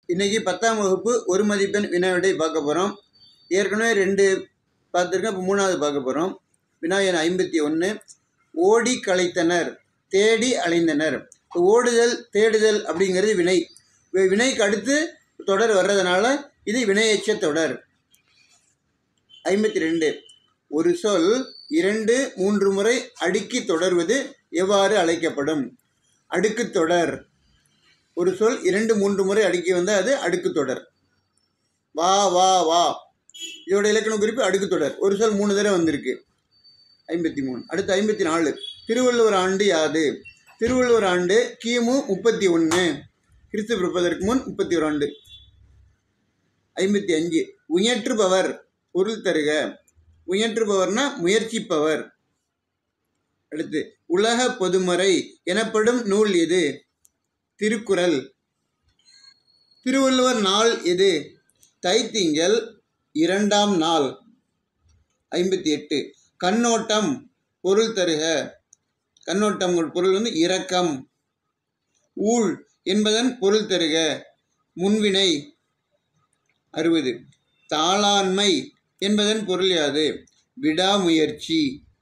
இன்றைக்கி பத்தாம் வகுப்பு ஒரு மதிப்பெண் வினாவிடை பார்க்க போகிறோம் ஏற்கனவே ரெண்டு பார்த்துருக்கோம் இப்போ மூணாவது பார்க்க போகிறோம் வினா எண் ஐம்பத்தி ஒன்று ஓடி களைத்தனர் தேடி அலைந்தனர் இப்போ ஓடுதல் தேடுதல் அப்படிங்கிறது வினை வி- வினைக்கு அடுத்து தொடர் வர்றதுனால இது வினையெச்ச தொடர் ஐம்பத்தி ரெண்டு ஒரு சொல் இரண்டு மூன்று முறை அடுக்கி தொடர்வது எவ்வாறு அழைக்கப்படும் அடுக்குத் தொடர் ஒரு சொல் இரண்டு மூன்று முறை அடுக்கி வந்தால் அது அடுக்குத் தொடர் வா வா வா இதோட இலக்கண குறிப்பு அடுக்குத் தொடர் ஒரு சொல் மூணு தடவை வந்திருக்கு ஐம்பத்தி மூணு அடுத்து ஐம்பத்தி நாலு திருவள்ளுவர் ஆண்டு யாது திருவள்ளுவர் ஆண்டு கிமு முப்பத்தி ஒன்று கிறிஸ்து பிறப்பதற்கு முன் முப்பத்தி ஒரு ஆண்டு ஐம்பத்தி அஞ்சு உயற்றுபவர் பொருள் தருக உயற்றுபவர்னா முயற்சிப்பவர் அடுத்து உலக பொதுமறை எனப்படும் நூல் எது திருக்குறள் திருவள்ளுவர் நாள் எது தைத்திங்கள் இரண்டாம் நாள் ஐம்பத்தி எட்டு கண்ணோட்டம் பொருள் தருக கண்ணோட்டம் பொருள் வந்து இரக்கம் ஊழ் என்பதன் பொருள் தருக முன்வினை அறுபது தாளாண்மை என்பதன் பொருள் யாது விடாமுயற்சி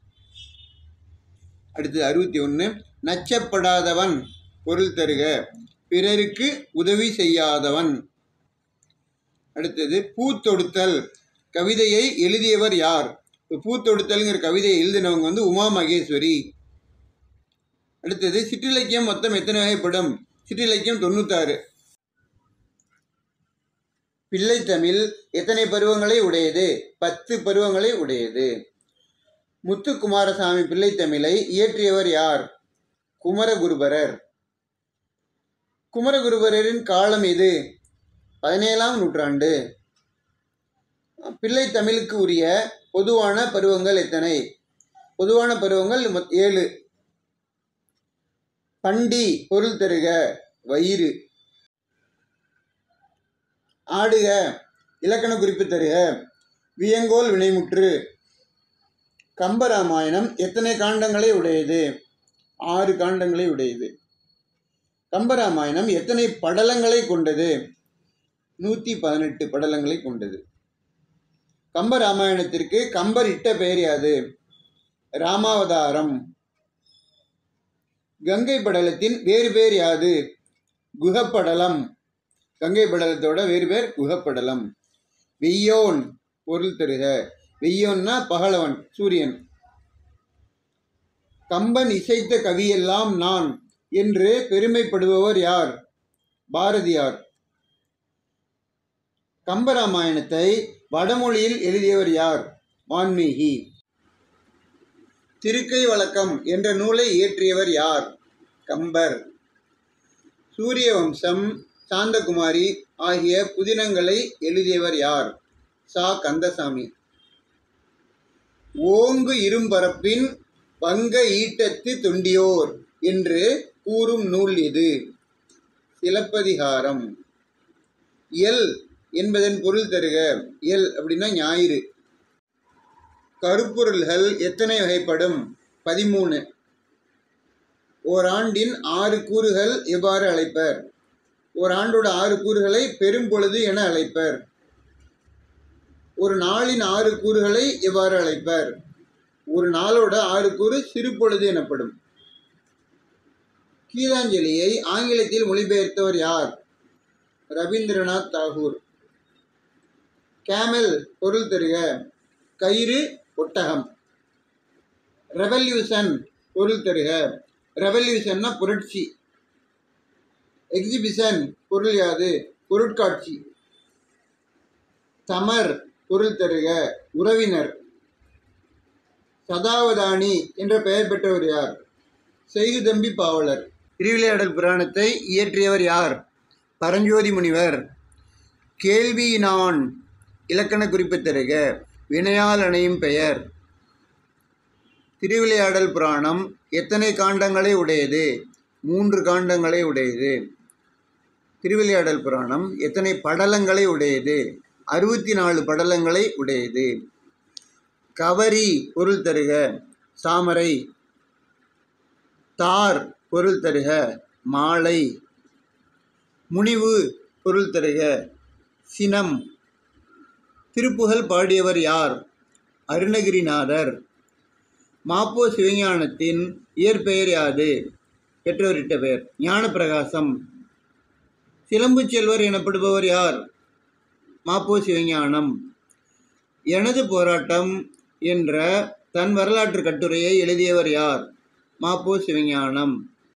அடுத்து அறுபத்தி ஒன்று நச்சப்படாதவன் பொருள் தருக பிறருக்கு உதவி செய்யாதவன் அடுத்தது பூத்தொடுத்தல் கவிதையை எழுதியவர் யார் இப்போ பூத்தொடுத்தல்ங்கிற கவிதையை எழுதினவங்க வந்து உமா மகேஸ்வரி அடுத்தது சிற்றிலக்கியம் மொத்தம் எத்தனை வகைப்படும் சிற்றிலக்கியம் தொண்ணூத்தாறு பிள்ளைத்தமிழ் எத்தனை பருவங்களை உடையது பத்து பருவங்களை உடையது முத்துக்குமாரசாமி பிள்ளைத்தமிழை இயற்றியவர் யார் குமரகுருபரர் குமரகுருபரரின் காலம் எது பதினேழாம் நூற்றாண்டு பிள்ளை தமிழுக்கு உரிய பொதுவான பருவங்கள் எத்தனை பொதுவான பருவங்கள் மொத்- ஏழு பண்டி பொருள் தருக வயிறு ஆடுக இலக்கண குறிப்பு தருக வியங்கோல் வினைமுற்று கம்பராமாயணம் எத்தனை காண்டங்களை உடையது ஆறு காண்டங்களை உடையது கம்பராமாயணம் எத்தனை படலங்களை கொண்டது நூற்றி பதினெட்டு படலங்களை கொண்டது கம்பராமாயணத்திற்கு கம்பர் இட்ட பெயர் யாது ராமாவதாரம் கங்கை படலத்தின் வேறு பேர் யாது குகப்படலம் கங்கை படலத்தோட வேறு பேர் குகப்படலம் வெய்யோன் பொருள் தருக வெய்யோன்னா பகலவன் சூரியன் கம்பன் இசைத்த கவியெல்லாம் நான் என்று பெருமைப்படுபவர் யார் பாரதியார் கம்பராமாயணத்தை வடமொழியில் எழுதியவர் யார் வான்மீகி திருக்கை வழக்கம் என்ற நூலை இயற்றியவர் யார் கம்பர் சூரிய வம்சம் சாந்தகுமாரி ஆகிய புதினங்களை எழுதியவர் யார் சா கந்தசாமி ஓங்கு இரும்பரப்பின் வங்க ஈட்டத்து தொண்டியோர் என்று கூறும் நூல் எது சிலப்பதிகாரம் எல் என்பதன் பொருள் தருக எல் அப்படின்னா ஞாயிறு கருப்பொருள்கள் எத்தனை வகைப்படும் பதிமூணு ஓராண்டின் ஆறு கூறுகள் எவ்வாறு அழைப்பர் ஓராண்டோட ஆறு கூறுகளை பெரும்பொழுது என அழைப்பர் ஒரு நாளின் ஆறு கூறுகளை எவ்வாறு அழைப்பர் ஒரு நாளோட ஆறு கூறு சிறு பொழுது எனப்படும் கீதாஞ்சலியை ஆங்கிலத்தில் மொழிபெயர்த்தவர் யார் ரவீந்திரநாத் தாகூர் கேமல் பொருள் தருக கயிறு ஒட்டகம் ரெவல்யூஷன் பொருள் தருக ரெவல்யூஷன்னா புரட்சி எக்ஸிபிஷன் பொருள் யாது பொருட்காட்சி தமர் பொருள் தருக உறவினர் சதாவதானி என்ற பெயர் பெற்றவர் யார் செய்குதம்பி பாவலர் திருவிளையாடல் புராணத்தை இயற்றியவர் யார் பரஞ்சோதி முனிவர் கேள்வியினான் இலக்கண குறிப்பு தருக வினையால் அணையும் பெயர் திருவிளையாடல் புராணம் எத்தனை காண்டங்களை உடையது மூன்று காண்டங்களை உடையது திருவிளையாடல் புராணம் எத்தனை படலங்களை உடையது அறுபத்தி நாலு படலங்களை உடையது கவரி பொருள் தருக சாமரை தார் பொருள் தருக மாலை முனிவு பொருள் தருக சினம் திருப்புகழ் பாடியவர் யார் அருணகிரிநாதர் மாப்போ சிவஞானத்தின் இயற்பெயர் யாது பெற்றோரிட்ட பெயர் ஞானப்பிரகாசம் சிலம்பு செல்வர் எனப்படுபவர் யார் மாப்போ சிவஞானம் எனது போராட்டம் என்ற தன் வரலாற்று கட்டுரையை எழுதியவர் யார் மாப்போ சிவஞானம்